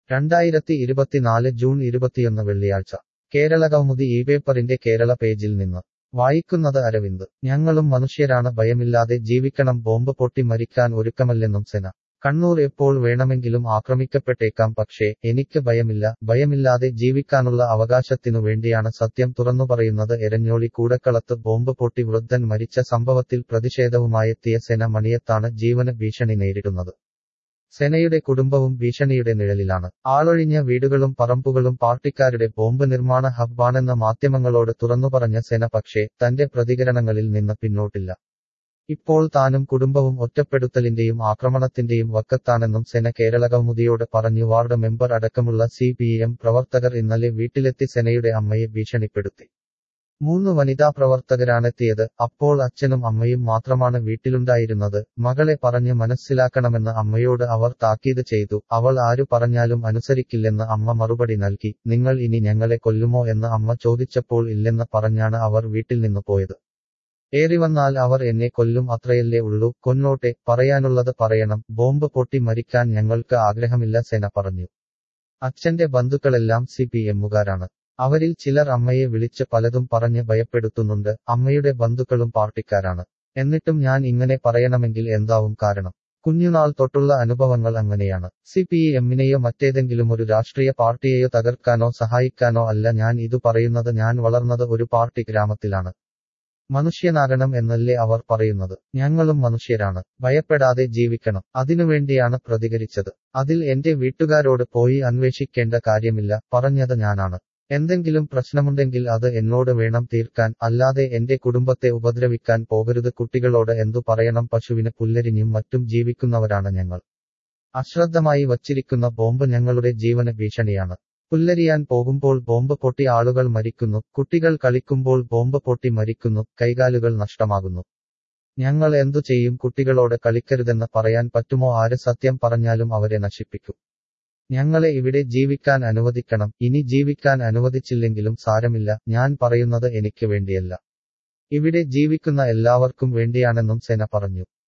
രണ്ടായിരത്തി ഇരുപത്തിനാല് ജൂൺ ഇരുപത്തിയൊന്ന് വെള്ളിയാഴ്ച കേരള കൗമുദി ഈ പേപ്പറിന്റെ കേരള പേജിൽ നിന്ന് വായിക്കുന്നത് അരവിന്ദ് ഞങ്ങളും മനുഷ്യരാണ് ഭയമില്ലാതെ ജീവിക്കണം ബോംബ് പൊട്ടി മരിക്കാൻ ഒരുക്കമല്ലെന്നും സെന കണ്ണൂർ എപ്പോൾ വേണമെങ്കിലും ആക്രമിക്കപ്പെട്ടേക്കാം പക്ഷേ എനിക്ക് ഭയമില്ല ഭയമില്ലാതെ ജീവിക്കാനുള്ള അവകാശത്തിനു വേണ്ടിയാണ് സത്യം തുറന്നുപറയുന്നത് എരഞ്ഞോളി കൂടക്കളത്ത് ബോംബ് പൊട്ടി വൃദ്ധൻ മരിച്ച സംഭവത്തിൽ പ്രതിഷേധവുമായെത്തിയ സെന മണിയത്താണ് ജീവന് ഭീഷണി നേരിടുന്നത് സെനയുടെ കുടുംബവും ഭീഷണിയുടെ നിഴലിലാണ് ആളൊഴിഞ്ഞ വീടുകളും പറമ്പുകളും പാർട്ടിക്കാരുടെ ബോംബ് നിർമ്മാണ ഹബ്ബാണെന്ന മാധ്യമങ്ങളോട് തുറന്നുപറഞ്ഞ സെന പക്ഷേ തന്റെ പ്രതികരണങ്ങളിൽ നിന്ന് പിന്നോട്ടില്ല ഇപ്പോൾ താനും കുടുംബവും ഒറ്റപ്പെടുത്തലിന്റെയും ആക്രമണത്തിന്റെയും വക്കത്താണെന്നും സെന കേരള കൗമുദിയോട് പറഞ്ഞു വാർഡ് മെമ്പർ അടക്കമുള്ള സി പ്രവർത്തകർ ഇന്നലെ വീട്ടിലെത്തി സെനയുടെ അമ്മയെ ഭീഷണിപ്പെടുത്തി മൂന്ന് വനിതാ പ്രവർത്തകരാണെത്തിയത് അപ്പോൾ അച്ഛനും അമ്മയും മാത്രമാണ് വീട്ടിലുണ്ടായിരുന്നത് മകളെ പറഞ്ഞ് മനസ്സിലാക്കണമെന്ന് അമ്മയോട് അവർ താക്കീത് ചെയ്തു അവൾ ആരു പറഞ്ഞാലും അനുസരിക്കില്ലെന്ന് അമ്മ മറുപടി നൽകി നിങ്ങൾ ഇനി ഞങ്ങളെ കൊല്ലുമോ എന്ന് അമ്മ ചോദിച്ചപ്പോൾ ഇല്ലെന്ന് പറഞ്ഞാണ് അവർ വീട്ടിൽ നിന്ന് പോയത് ഏറിവന്നാൽ അവർ എന്നെ കൊല്ലും അത്രയല്ലേ ഉള്ളൂ കൊന്നോട്ടെ പറയാനുള്ളത് പറയണം ബോംബ് പൊട്ടി മരിക്കാൻ ഞങ്ങൾക്ക് ആഗ്രഹമില്ല സെന പറഞ്ഞു അച്ഛന്റെ ബന്ധുക്കളെല്ലാം സി പി എമ്മുകാരാണ് അവരിൽ ചിലർ അമ്മയെ വിളിച്ച് പലതും പറഞ്ഞ് ഭയപ്പെടുത്തുന്നുണ്ട് അമ്മയുടെ ബന്ധുക്കളും പാർട്ടിക്കാരാണ് എന്നിട്ടും ഞാൻ ഇങ്ങനെ പറയണമെങ്കിൽ എന്താവും കാരണം കുഞ്ഞുനാൾ തൊട്ടുള്ള അനുഭവങ്ങൾ അങ്ങനെയാണ് സി പി എമ്മിനെയോ മറ്റേതെങ്കിലും ഒരു രാഷ്ട്രീയ പാർട്ടിയെയോ തകർക്കാനോ സഹായിക്കാനോ അല്ല ഞാൻ ഇതു പറയുന്നത് ഞാൻ വളർന്നത് ഒരു പാർട്ടി ഗ്രാമത്തിലാണ് മനുഷ്യനാകണം എന്നല്ലേ അവർ പറയുന്നത് ഞങ്ങളും മനുഷ്യരാണ് ഭയപ്പെടാതെ ജീവിക്കണം അതിനുവേണ്ടിയാണ് പ്രതികരിച്ചത് അതിൽ എന്റെ വീട്ടുകാരോട് പോയി അന്വേഷിക്കേണ്ട കാര്യമില്ല പറഞ്ഞത് ഞാനാണ് എന്തെങ്കിലും പ്രശ്നമുണ്ടെങ്കിൽ അത് എന്നോട് വേണം തീർക്കാൻ അല്ലാതെ എന്റെ കുടുംബത്തെ ഉപദ്രവിക്കാൻ പോകരുത് കുട്ടികളോട് എന്തു പറയണം പശുവിന് പുല്ലരിഞ്ഞും മറ്റും ജീവിക്കുന്നവരാണ് ഞങ്ങൾ അശ്രദ്ധമായി വച്ചിരിക്കുന്ന ബോംബ് ഞങ്ങളുടെ ജീവന് ഭീഷണിയാണ് പുല്ലരിയാൻ പോകുമ്പോൾ ബോംബ് പൊട്ടി ആളുകൾ മരിക്കുന്നു കുട്ടികൾ കളിക്കുമ്പോൾ ബോംബ് പൊട്ടി മരിക്കുന്നു കൈകാലുകൾ നഷ്ടമാകുന്നു ഞങ്ങൾ എന്തു ചെയ്യും കുട്ടികളോട് കളിക്കരുതെന്ന് പറയാൻ പറ്റുമോ ആര് സത്യം പറഞ്ഞാലും അവരെ നശിപ്പിക്കും ഞങ്ങളെ ഇവിടെ ജീവിക്കാൻ അനുവദിക്കണം ഇനി ജീവിക്കാൻ അനുവദിച്ചില്ലെങ്കിലും സാരമില്ല ഞാൻ പറയുന്നത് എനിക്ക് വേണ്ടിയല്ല ഇവിടെ ജീവിക്കുന്ന എല്ലാവർക്കും വേണ്ടിയാണെന്നും സെന പറഞ്ഞു